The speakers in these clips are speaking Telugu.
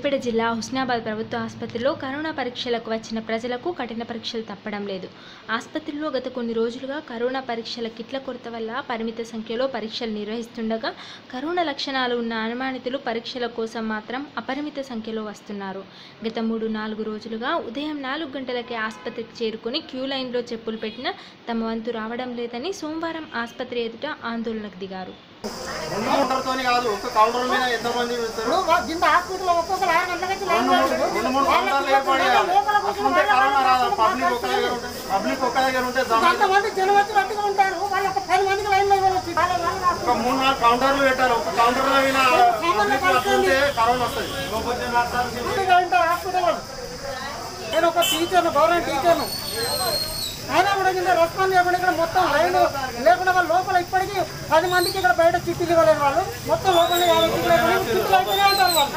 సూర్యాపేట జిల్లా హుస్నాబాద్ ప్రభుత్వ ఆసుపత్రిలో కరోనా పరీక్షలకు వచ్చిన ప్రజలకు కఠిన పరీక్షలు తప్పడం లేదు ఆసుపత్రిలో గత కొన్ని రోజులుగా కరోనా పరీక్షల కిట్ల కొరత వల్ల పరిమిత సంఖ్యలో పరీక్షలు నిర్వహిస్తుండగా కరోనా లక్షణాలు ఉన్న అనుమానితులు పరీక్షల కోసం మాత్రం అపరిమిత సంఖ్యలో వస్తున్నారు గత మూడు నాలుగు రోజులుగా ఉదయం నాలుగు గంటలకే ఆసుపత్రికి చేరుకుని క్యూ లైన్లో చెప్పులు పెట్టినా తమ వంతు రావడం లేదని సోమవారం ఆసుపత్రి ఎదుట ఆందోళనకు దిగారు రెండు కౌంటర్తోని కాదు ఒక కౌంటర్ మీద ఎంతమంది వెళ్తారు ఇప్పుడు కింద హాస్పిటల్ ఒక్కొక్కరు ఆరు గంటల నుంచి లైన్ రెండు లో మూడు రెండు మూడు కౌంటర్లు ఏర్పాటు చేయాలి వస్తుంటే కరోనా రాదు పబ్లిక్ ఒక్క దగ్గర ఉంటే పబ్లిక్ ఒక్క దగ్గర ఉంటే జనం అంతమంది జనం వచ్చినట్టుగా ఉంటారు వాళ్ళు ఒక పది మందికి లైన్ లో వెళ్ళొచ్చు వాళ్ళ వాళ్ళు రాస్తారు. ఒక మూడు నాలుగు కౌంటర్లు పెట్టాలి ఒక కౌంటర్ లో అయినా పబ్లిక్ వస్తుంటే కరోనా వస్తుంది పూర్తిగా ఉంటారు హాస్పిటల్ వాళ్ళు. నేను ఒక టీచర్ను గవర్నమెంట్ టీచర్ను అయినా కూడా కింద రెస్పాన్స్ చేయకుండా ఇక్కడ మొత్తం లైన్ లేకుండా వాళ్ళు లోపల ఇప్పటికీ పది మందికి ఇక్కడ బయట చిట్టీలు ఇవ్వలేని వాళ్ళు మొత్తం లోపల యాభై చిట్టీలు అయిపోయి చిట్టీలు అయిపోయినాయి అంటారు వాళ్ళు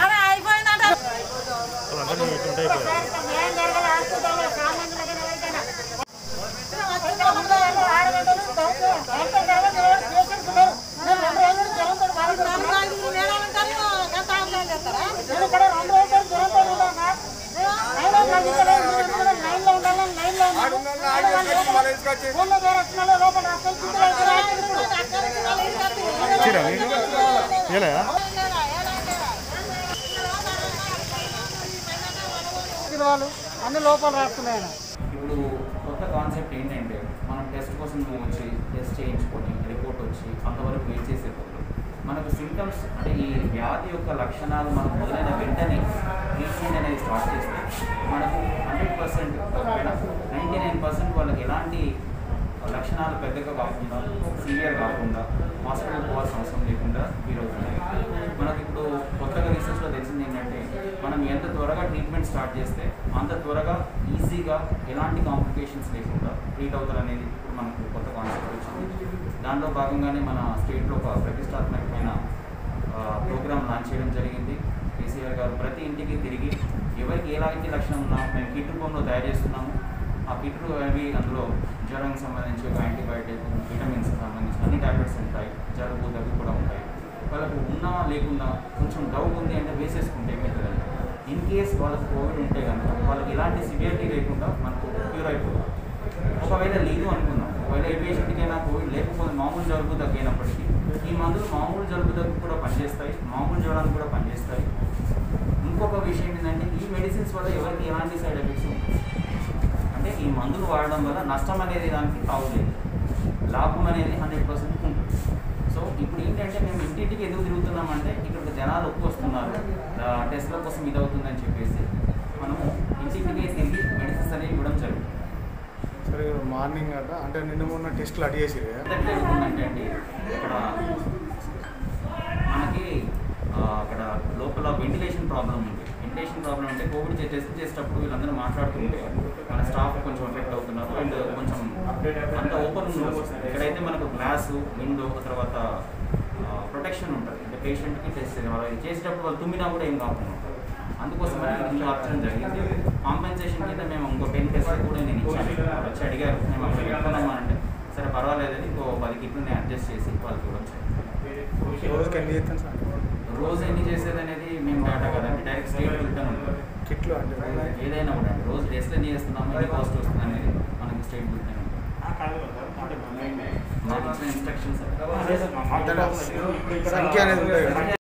న్యాయం జరగాలి హాస్పిటల్లో సామాన్యులకైనా ఎవరికైనా. ఆరు గంటల నుంచి డాక్టర్- డాక్టర్ గారు నిలబడి పేషెంట్స్ ఉన్నారు. నేను రెండు రోజుల నుంచి జ్వరంతో బాధపడుతున్నాను. నేను ఇక్కడ రెండు రోజుల నుంచి జ్వరంతో ఉన్నాను. అయినా నాకు ఇక్కడ నేను లైన్లో ఉండాలని లైన్లో ఉన్నాను. ఫోన్లో ద్వారా వచ్చిన వాళ్ళు లోపల రాస్తారు. చిక్కులు అయిపోయినాయి. ఇది వాళ్ళు అన్ని లోపల రాస్తున్నాయి ఆయన. ఇప్పుడు కొత్త కాన్సెప్ట్ ఏంటంటే మనం టెస్ట్ కోసం నువ్వు వచ్చి టెస్ట్ చేయించుకొని రిపోర్ట్ వచ్చి అంతవరకు వెయిట్ చేసే బదులు మనకు సిమ్టమ్స్ అంటే ఈ వ్యాధి యొక్క లక్షణాలు మనకు మొదలైన వెంటనే ట్రీట్మెంట్ అనేది స్టార్ట్ చేస్తే మనకు hundred percent ninety nine percent వాళ్ళకి ఎలాంటి లక్షణాలు పెద్దగా కాకుండా సీవియర్ కాకుండా హాస్పిటల్ పోవాల్సిన అవసరం లేకుండా వీలవుతున్నాయి మనకి ఇప్పుడు కొత్తగా రీసెర్చ్లో తెలిసింది ఏంటంటే మనం ఎంత త్వరగా ట్రీట్మెంట్ స్టార్ట్ చేస్తే అంత త్వరగా ఈజీగా ఎలాంటి కాంప్లికేషన్స్ లేకుండా ట్రీట్ అవుతారు అనేది ఇప్పుడు మనకు కొత్త కాన్సెప్ట్ వచ్చింది దాంట్లో భాగంగానే మన స్టేట్లో ఒక ప్రతిష్టాత్మకమైన ప్రోగ్రామ్ లాంచ్ చేయడం జరిగింది కేసీఆర్ గారు ప్రతి ఇంటికి తిరిగి ఎవరికి ఎలాంటి లక్షణం ఉన్నా మేము కిట్ రూపంలో తయారు చేస్తున్నాము ఆ కిట్లు అవి అందులో జ్వరానికి సంబంధించి ఒక యాంటీబయాటిక్ విటమిన్స్ సంబంధించి అన్ని టాబ్లెట్స్ ఉంటాయి జలుబు దగ్గు కూడా ఉంటాయి వాళ్ళకు ఉన్నా లేకున్నా కొంచెం డౌట్ ఉంది అంటే వేసేసుకుంటే ఏమవుతుందంటే ఇన్ కేస్ వాళ్ళకి కోవిడ్ ఉంటే కనుక వాళ్ళకి ఎలాంటి సివియరిటీ లేకుండా మనకు క్యూర్ అయిపోతుంది ఒకవేళ లేదు అనుకుందాం ఒకవేళ ఏ పేషెంట్కైనా కోవిడ్ లేకపోతే మామూలు జలుబు తగ్గినప్పటికీ ఈ మందులు మామూలు జలుబు దగ్గు కూడా పనిచేస్తాయి మామూలు జ్వరానికి కూడా పనిచేస్తాయి ఇంకొక విషయం ఏంటంటే ఈ మెడిసిన్స్ వల్ల ఎవరికి ఎలాంటి సైడ్ ఎఫెక్ట్స్ ఉంటాయి అంటే ఈ మందులు వాడడం వల్ల నష్టం అనేది దానికి తావులేదు లాభం అనేది హండ్రెడ్ పర్సెంట్ ఉంటుంది సో ఇప్పుడు ఏంటంటే మేము ఇంటింటికి ఎందుకు తిరుగుతున్నామంటే ఇక్కడికి జనాలు ఎక్కువ వస్తున్నారు ఆ, టెస్ట్ల కోసం ఇది అవుతుందని చెప్పేసి మనము ఇంటింటికి తిరిగి మెడిసిన్స్ అనేవి ఇవ్వడం జరుగుతుంది సరే మార్నింగ్ అట అంటే నిన్న మొన్న టెస్ట్లు అడిగేసిరు ఎంత జరుగుతుందంటే అండి ఇక్కడ మనకి ఆ, అక్కడ లోపల వెంటిలేషన్ ప్రాబ్లం ఉంది వెంటిలేషన్ ప్రాబ్లం అంటే కోవిడ్ టెస్ట్ చేసేటప్పుడు వీళ్ళందరూ మాట్లాడుతుంటే మన స్టాఫ్ కొంచెం ఎఫెక్ట్ అవుతున్నారు అండ్ కొంచెం అంత ఓపెన్ ఇక్కడైతే మనకు గ్లాసు విండో తర్వాత ప్రొటెక్షన్ ఉంటుంది అంటే పేషెంట్కి టెస్ట్ వాళ్ళు చేసేటప్పుడు వాళ్ళు తుమ్మినా కూడా ఏం కాకుండా ఉంటుంది. అందుకోసమని ఇది మార్చడం జరిగింది కాంపెన్సేషన్ కింద మేము ఇంకో టెన్ టెస్ట్ కూడా నేను ఇచ్చాను వాళ్ళు వచ్చి అడిగారు మేము అక్కడ పెట్టుకున్నామా అంటే సరే పర్వాలేదని ఇంకో పది కిట్లు నేను అడ్జస్ట్ చేసి వాళ్ళకి ఇవ్వడం జరిగింది. రోజుకి ఎన్ని చేస్తాను సార్ రోజు ఎన్ని చేసేది అనేది మేము డేటా కదండి డైరెక్ట్ స్టేట్ రిటర్న్ ఉంటుంది కిట్లు అంటే ఏదైనా కూడా అండి రోజు టెస్ట్ ఎన్ని చేస్తున్నాము ఎన్ని కాస్ట్ వస్తుంది అనేది మనకి స్టేట్ రిటర్న్ ఉంటుంది మాకు ఇచ్చిన ఇన్స్ట్రక్షన్స్ సంఖ్య అనేది ఉంటుంది కదా. సంఖ్య